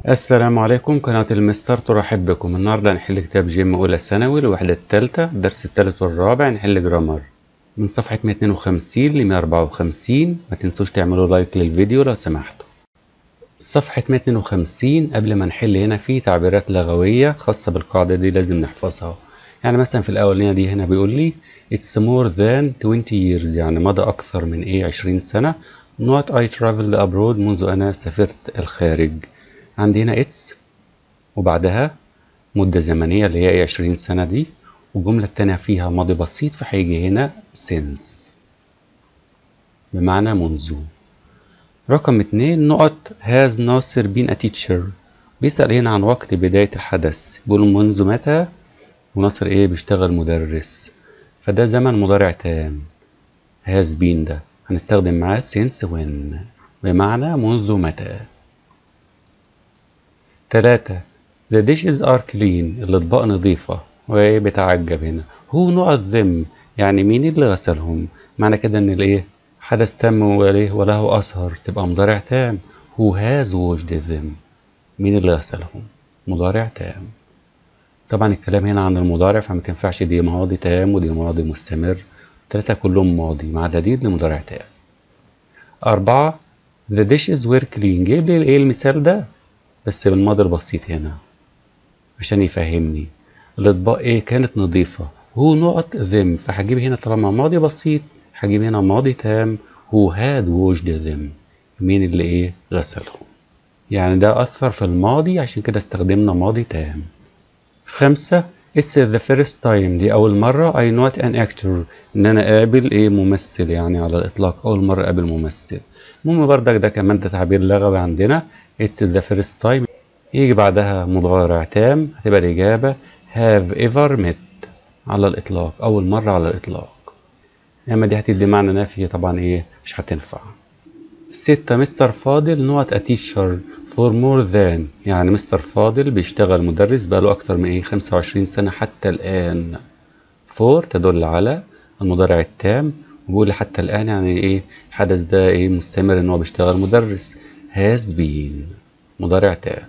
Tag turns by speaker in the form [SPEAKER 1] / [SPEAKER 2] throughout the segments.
[SPEAKER 1] السلام عليكم قناة المستر ترحب بكم النهاردة هنحل كتاب جيم أولى ثانوي الوحدة التالتة الدرس التالت والرابع نحل جرامر من صفحة 152 ل 154 ما تنسوش تعملوا لايك للفيديو لو سمحتوا صفحة 152 قبل ما نحل هنا في تعبيرات لغوية خاصة بالقاعدة دي لازم نحفظها يعني مثلا في الأولانية دي هنا بيقول لي it's more than 20 years يعني مضى أكثر من إيه 20 سنة not I traveled abroad منذ أنا سافرت الخارج عندي هنا اتس وبعدها مدة زمنية اللي هي 20 سنة دي والجملة التانية فيها ماضي بسيط فهيجي هنا since بمعنى منذ رقم اتنين نقط has ناصر been a teacher بيسأل هنا عن وقت بداية الحدث بيقول منذ متى وناصر ايه بيشتغل مدرس فده زمن مضارع تام has been ده هنستخدم معاه since when بمعنى منذ متى تلاتة The dishes are clean الأطباق نظيفة وإيه بتعجب هنا هو نقط them يعني مين اللي غسلهم معنى كده إن الإيه حدث تم وليه وله أثر تبقى مضارع تام who has washed them مين اللي غسلهم مضارع تام طبعا الكلام هنا عن المضارع فما تنفعش دي ماضي تام ودي ماضي مستمر التلاتة كلهم ماضي ما عدا دي لمضارع تام أربعة The dishes were clean جايب لي إيه المثال ده بس بالماضي البسيط هنا عشان يفهمني الأطباق إيه كانت نظيفة هو نقط them فهجيب هنا طالما ماضي بسيط هجيب هنا ماضي تام who had washed them مين اللي إيه غسلهم يعني ده أثر في الماضي عشان كده استخدمنا ماضي تام خمسة It's the first time دي أول مرة I not an actor إن أنا قابل إيه ممثل يعني على الإطلاق أول مرة قابل ممثل المهم بردك ده كمان ده تعبير لغوي عندنا It's the first time يجي بعدها مضارع تام هتبقى الإجابة have ever met على الإطلاق أول مرة على الإطلاق أما دي هتدي معنى نافي طبعا إيه مش هتنفع ستة مستر فاضل نوت a teacher for more than يعني مستر فاضل بيشتغل مدرس بقاله أكتر من إيه 25 سنة حتى الآن for تدل على المضارع التام وبيقول حتى الآن يعني إيه الحدث ده إيه مستمر إن هو بيشتغل مدرس has been مضارع تام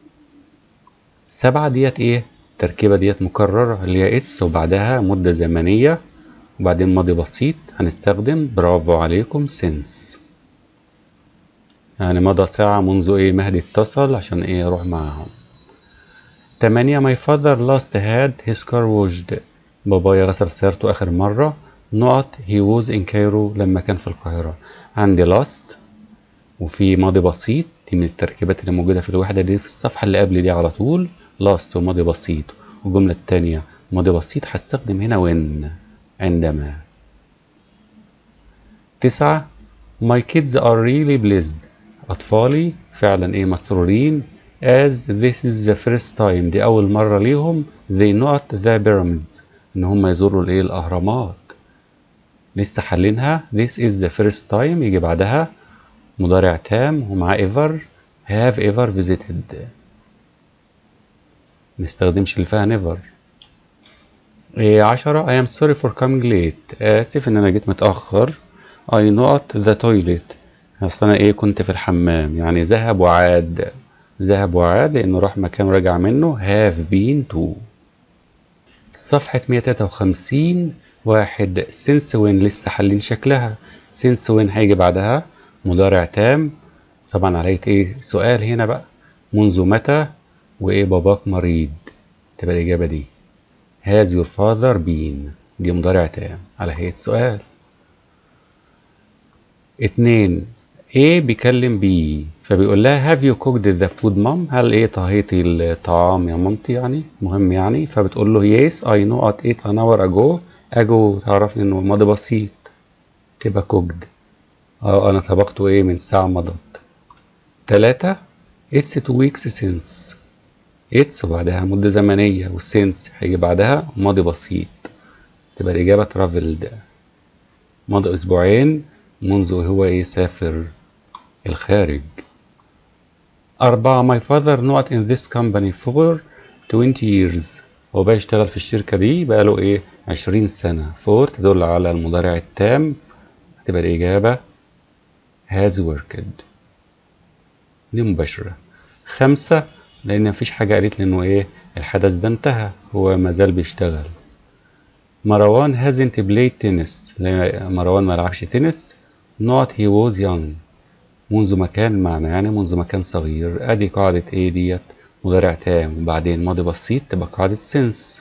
[SPEAKER 1] سبعة ديت إيه التركيبة ديت مكررة اللي هي اتس وبعدها مدة زمنية وبعدين ماضي بسيط هنستخدم برافو عليكم since يعني مضى ساعة منذ إيه مهدي اتصل عشان إيه يروح معاهم تمانية my father last had his car washed بابايا غسل سيارته آخر مرة نقط he was in Cairo لما كان في القاهرة عندي last وفي ماضي بسيط دي من التركيبات اللي موجودة في الوحدة دي في الصفحة اللي قبل دي على طول last وماضي بسيط والجملة التانية ماضي بسيط هستخدم هنا when عندما تسعة my kids are really blessed أطفالي فعلا إيه مسرورين as this is the first time دي أول مرة ليهم they not the pyramids إن هم يزوروا الإيه الأهرامات لسه حلينها this is the first time يجي بعدها مضارع تام ومعاه ever have ever visited نستخدمش اللي فيها never إيه عشرة I am sorry for coming late آسف إن أنا جيت متأخر I not the toilet أصل أنا إيه كنت في الحمام يعني ذهب وعاد ذهب وعاد لأنه راح مكان رجع منه have been to صفحة 153 واحد since when لسه حالين شكلها since when هيجي بعدها مضارع تام طبعا عليه ايه سؤال هنا بقى منذ متى وايه باباك مريض تبقى الإجابة دي has your father been دي مضارع تام على هيئة سؤال اتنين A بيكلم B فبيقول لها have you cooked the food mom هل ايه طهيتي الطعام يا مامتي يعني مهم يعني فبتقول له yes I know at it an hour ago ago تعرفني انه ماضي بسيط تبقى cooked اه انا طبخته ايه من ساعة مضت تلاتة it's two weeks since it's وبعدها مدة زمنية والسنس هيجي بعدها ماضي بسيط تبقى الإجابة traveled ماضي أسبوعين منذ هو ايه سافر الخارج أربعة my father not in this company for 20 years هو بقى يشتغل في الشركة دي بقاله ايه 20 سنة for تدل على المضارع التام هتبقى الإجابة has worked دي مباشرة خمسة لأن مفيش حاجة قالت لي إنه إيه الحدث ده انتهى هو مازال بيشتغل مروان hasn't played tennis لا، مروان ما لعبش تنس not he was young منذ مكان معنى يعني منذ مكان صغير ادي قاعدة ايه ديت مضارع تام وبعدين ماضي بسيط تبقى قاعدة since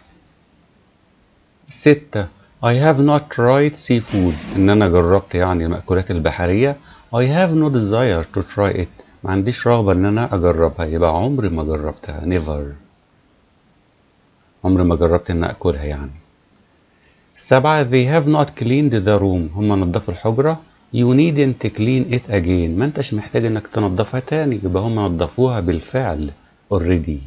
[SPEAKER 1] ستة I have not tried seafood إن أنا جربت يعني المأكولات البحرية I have no desire to try it ما عنديش رغبة إن أنا أجربها يبقى عمري ما جربتها never عمري ما جربت إن أكلها يعني سبعة they have not cleaned the room هم نظفوا الحجرة you needn't clean it again ما انتش محتاج انك تنظفها تاني يبقى هم نظفوها بالفعل already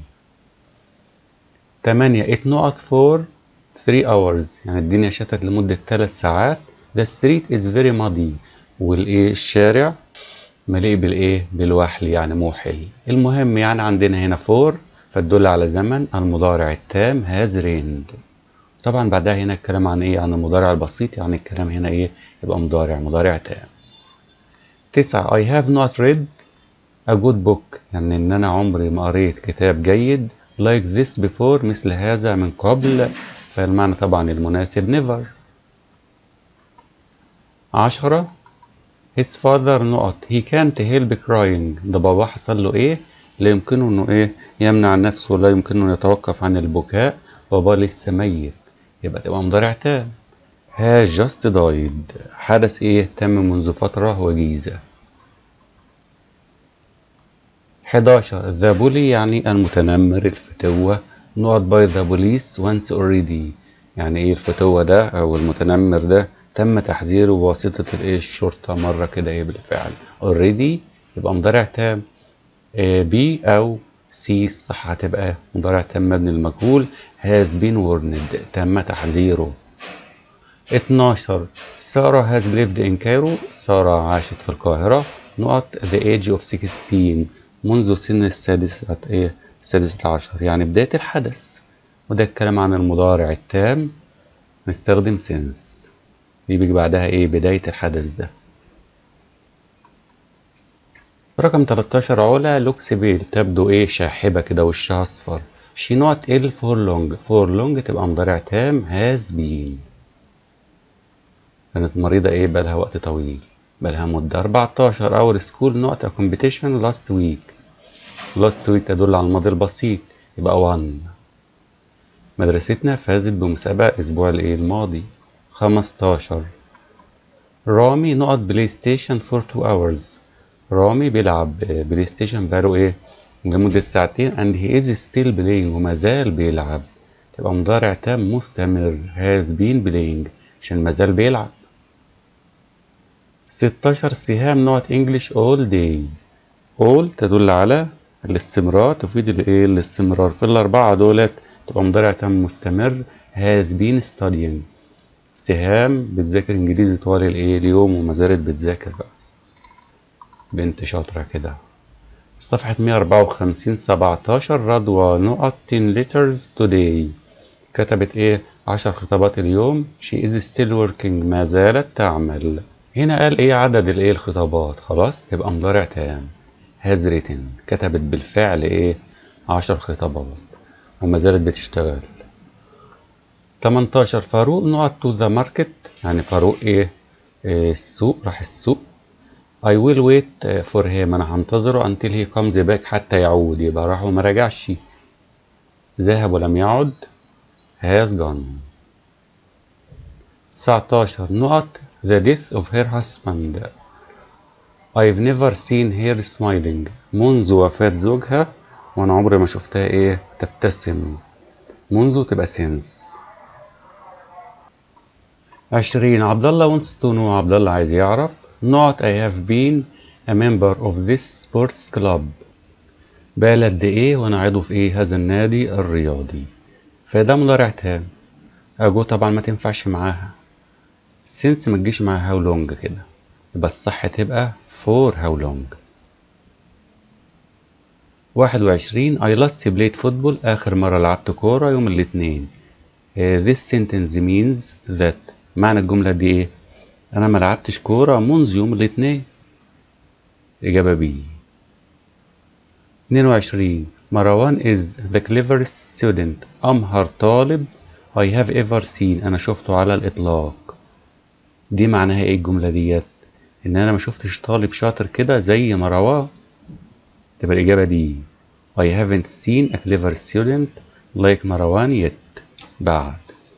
[SPEAKER 1] تمانية it not for three hours يعني الدنيا شتت لمدة ثلاث ساعات the street is very muddy والايه الشارع مليء بالايه بالوحل يعني موحل المهم يعني عندنا هنا for فتدل على زمن المضارع التام has rained طبعا بعدها هنا الكلام عن ايه عن المضارع البسيط يعني الكلام هنا ايه يبقى مضارع مضارع تام تسعة I have not read a good book يعني ان انا عمري ما قريت كتاب جيد like this before مثل هذا من قبل فالمعنى طبعا المناسب never عشرة his father نقط he can't help crying ده بابا حصل له ايه لا يمكنه انه ايه يمنع نفسه لا يمكنه يتوقف عن البكاء بابا لسه ميت يبقى تبقى مضارع تام has just died حدث ايه تم منذ فترة وجيزة 11 the bully يعني المتنمر الفتوة نقط by the police once already يعني ايه الفتوة ده او المتنمر ده تم تحذيره بواسطة الايه الشرطة مرة كده ايه بالفعل already يبقى مضارع تام بي او سي الصح هتبقى مضارع تام مبني المجهول has been warned تم تحذيره 12 سارة has lived in Cairo سارة عاشت في القاهرة نقط the age of 16 منذ سن السادسة ايه السادسة عشر يعني بداية الحدث وده الكلام عن المضارع التام نستخدم since دي بيجي بعدها ايه بداية الحدث ده رقم 13 علا لوكسبيل تبدو ايه شاحبة كده وشها اصفر she not ill for long for long تبقى مضارع تام has been كانت مريضة ايه بقالها وقت طويل بقالها مدة 14 our school not a competition last week last week تدل على الماضي البسيط يبقى one مدرستنا فازت بمسابقة الأسبوع الايه الماضي 15 رامي نقط بلاي ستيشن for two hours رامي بيلعب بلاي ستيشن بقاله ايه لمدة ساعتين and he is still playing وما زال بيلعب تبقى مضارع تام مستمر has been playing عشان ما زال بيلعب 16 سهام نقط انجلش all day all تدل على الاستمرار تفيد الايه الاستمرار في الاربعه دولت تبقى مضارع تام مستمر has been studying سهام بتذاكر انجليزي طوال الايه اليوم وما زالت بتذاكر بقى بنت شاطره كده صفحة 154 17 رضوى نقط 10 letters today كتبت ايه 10 خطابات اليوم she is still working ما زالت تعمل هنا قال ايه عدد الايه الخطابات خلاص تبقى مضارع تام has written كتبت بالفعل ايه 10 خطابات وما زالت بتشتغل 18 فاروق نقط to the market يعني فاروق ايه, إيه السوق راح السوق I will wait for him أنا هنتظره until he comes back حتى يعود يبقى راح وما رجعش ذهب ولم يعد has gone 19 نقط the death of her husband I've never seen her smiling منذ وفاة زوجها وأنا عمري ما شفتها إيه تبتسم منذ تبقى since عشرين عبد الله wants to know عبد الله عايز يعرف not I have been a member of this sports club بقى قد ايه وانا عضو في ايه هذا النادي الرياضي فده مضارع تام اجو طبعا ما تنفعش معاها since ما تجيش معاها how long كده يبقى الصح تبقى for how long واحد وعشرين I last played football آخر مرة لعبت كورة يوم الاثنين uh, this sentence means that معنى الجملة دي ايه انا ما لعبتش كورة منذ يوم الاثنين اجابة بي 22 مروان is the cleverest student أمهر طالب I have ever seen أنا شفته على الإطلاق دي معناها إيه الجملة ديت إن أنا ما شفتش طالب شاطر كده زي مروان تبقى الإجابة دي I haven't seen a clever student like مروان yet بعد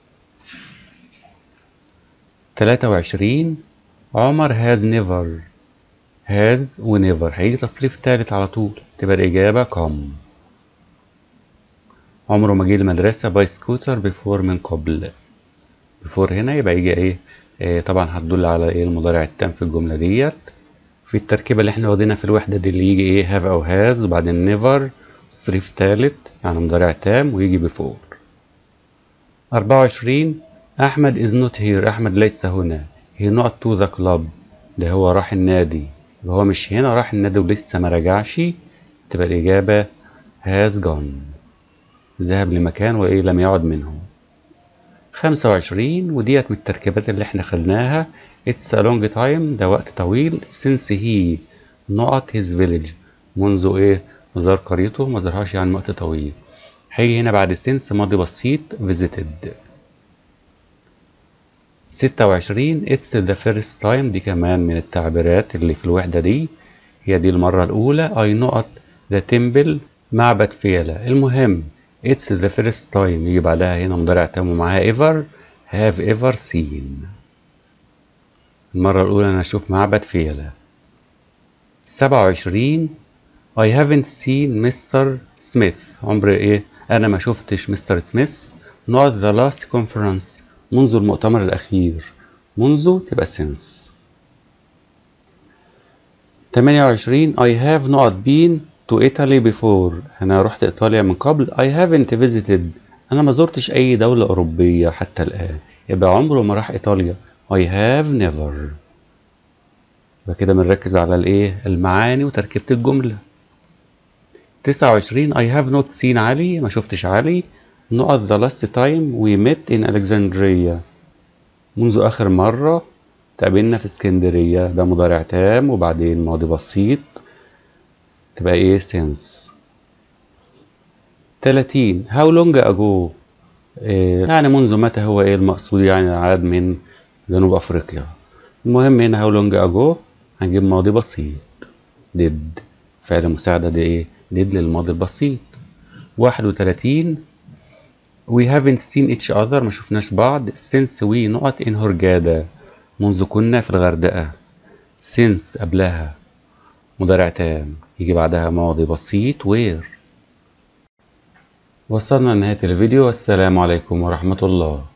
[SPEAKER 1] 23 عمر has never has و never هيجي تصريف تالت على طول تبقى الإجابة come عمره ما جه المدرسة باي سكوتر بيفور من قبل بيفور هنا يبقى يجي ايه, إيه طبعا هتدل على ايه المضارع التام في الجملة ديت في التركيبة اللي احنا واخدينها في الوحدة دي اللي يجي ايه have او has وبعدين never تصريف تالت يعني مضارع تام ويجي بيفور أربعة وعشرين أحمد is not here أحمد ليس هنا he not to the club ده هو راح النادي يبقى هو مش هنا راح النادي ولسه ما رجعش تبقى الإجابة has gone ذهب لمكان وإيه لم يعد منه خمسة وعشرين وديت من التركيبات اللي احنا خدناها It's a long time ده وقت طويل since he not his village منذ ايه زار قريته ما زارهاش يعني وقت طويل هيجي هنا بعد since ماضي بسيط visited ستة وعشرين It's the first time دي كمان من التعبيرات اللي في الوحدة دي هي دي المرة الأولى I not the temple معبد فيلة المهم It's the first time يجي بعدها هنا مضارع تام ومعاها ever have ever seen المرة الأولى أنا أشوف معبد فيلة سبعة وعشرين I haven't seen مستر سميث عمري إيه أنا ما شفتش مستر سميث not the last conference منذ المؤتمر الأخير منذ تبقى since 28 I have not been to Italy before أنا رحت إيطاليا من قبل I haven't visited أنا ما زرتش أي دولة أوروبية حتى الآن يبقى عمره ما راح إيطاليا I have never يبقى كده بنركز على الإيه المعاني وتركيبة الجملة 29 I have not seen علي ما شفتش علي not the last time we met in Alexandria منذ آخر مرة تقابلنا في اسكندرية ده مضارع تام وبعدين ماضي بسيط تبقى ايه since 30 how long ago إيه يعني منذ متى هو ايه المقصود يعني عاد من جنوب افريقيا المهم هنا how long ago هنجيب ماضي بسيط did فعل مساعدة دي ايه did للماضي البسيط 31 we haven't seen each other ما شفناش بعض since we not in هرجادة منذ كنا في الغردقة since قبلها مضارع تام يجي بعدها ماضي بسيط وير وصلنا لنهاية الفيديو والسلام عليكم ورحمة الله